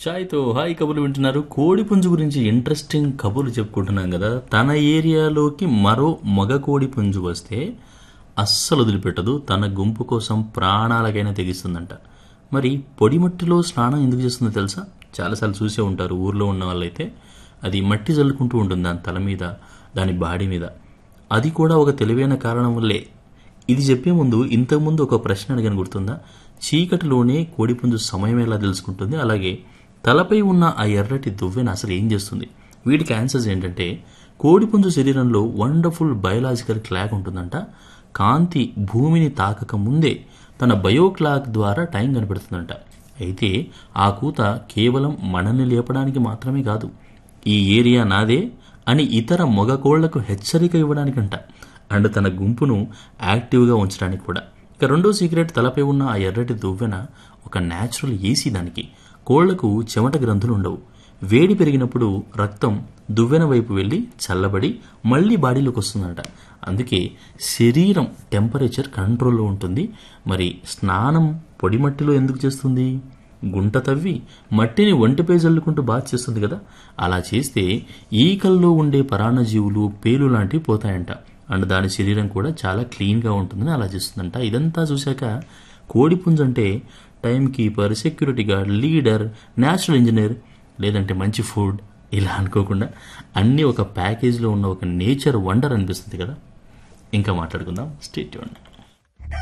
చాయ్తో hi కబుర్లు వింటున్నారు కోడి పుంజు గురించి ఇంట్రెస్టింగ్ కబుర్లు చెప్పుకుంటున్నాం కదా తన ఏరియాలోకి మరో మగ కోడి పుంజు వస్తే అస్సలు వదిలిపెట్టదు తన గుంపు కోసం ప్రాణాలకైనా తెగిస్తుందంట మరి పొడి మట్టిలో స్నానం ఎందుకు చేస్తుందో తెలుసా చాలాసార్లు చూసే ఉంటారు ఊర్లో ఉన్న వాళ్ళైతే అది మట్టి చల్లుకుంటూ ఉంటుంది దాని తల మీద దాని బాడీ మీద అది కూడా ఒక తెలివైన కారణం వల్లే ఇది చెప్పే ముందు ఇంతకుముందు ఒక ప్రశ్న అడిగాను గుర్తుందా చీకటిలోనే కోడిపుంజు సమయం ఎలా తెలుసుకుంటుంది అలాగే తలపై ఉన్న ఆ ఎర్రటి దువ్వెన అసలు ఏం చేస్తుంది వీటికి ఆన్సర్స్ ఏంటంటే కోడిపుంజు శరీరంలో వండర్ఫుల్ బయలాజికల్ క్లాక్ ఉంటుందంట కాంతి భూమిని తాకక ముందే తన బయో క్లాక్ ద్వారా టైం కనిపెడుతుందంట అయితే ఆ కూత కేవలం మనల్ని లేపడానికి మాత్రమే కాదు ఈ ఏరియా నాదే అని ఇతర మగ కోళ్లకు హెచ్చరిక ఇవ్వడానికంట అండ్ తన గుంపును యాక్టివ్గా ఉంచడానికి కూడా ఇక రెండో సీక్రెట్ తలపై ఉన్న ఆ ఎర్రటి దువ్వెన ఒక న్యాచురల్ ఏసీ దానికి కోళ్లకు చెమట గ్రంథులు ఉండవు వేడి పెరిగినప్పుడు రక్తం దువ్వెన వైపు వెళ్ళి చల్లబడి మళ్ళీ బాడీలోకి వస్తుందట అందుకే శరీరం టెంపరేచర్ కంట్రోల్లో ఉంటుంది మరి స్నానం పొడి మట్టిలో ఎందుకు చేస్తుంది గుంట తవ్వి మట్టిని ఒంటిపై జల్లుకుంటూ బాధ చేస్తుంది కదా అలా చేస్తే ఈకల్లో ఉండే పరాన్నజీవులు పేలు లాంటివి పోతాయంట అండ్ దాని శరీరం కూడా చాలా క్లీన్గా ఉంటుందని అలా చేస్తుందంట ఇదంతా చూశాక కోడిపుంజు అంటే time keeper security guard leader natural engineer లేదంటే మంచి ఫుడ్ ఇలా అనుకోకుండా అన్నీ ఒక ప్యాకేజ్లో ఉన్న ఒక నేచర్ వండర్ అనిపిస్తుంది కదా ఇంకా మాట్లాడుకుందాం స్టేట్ చూడండి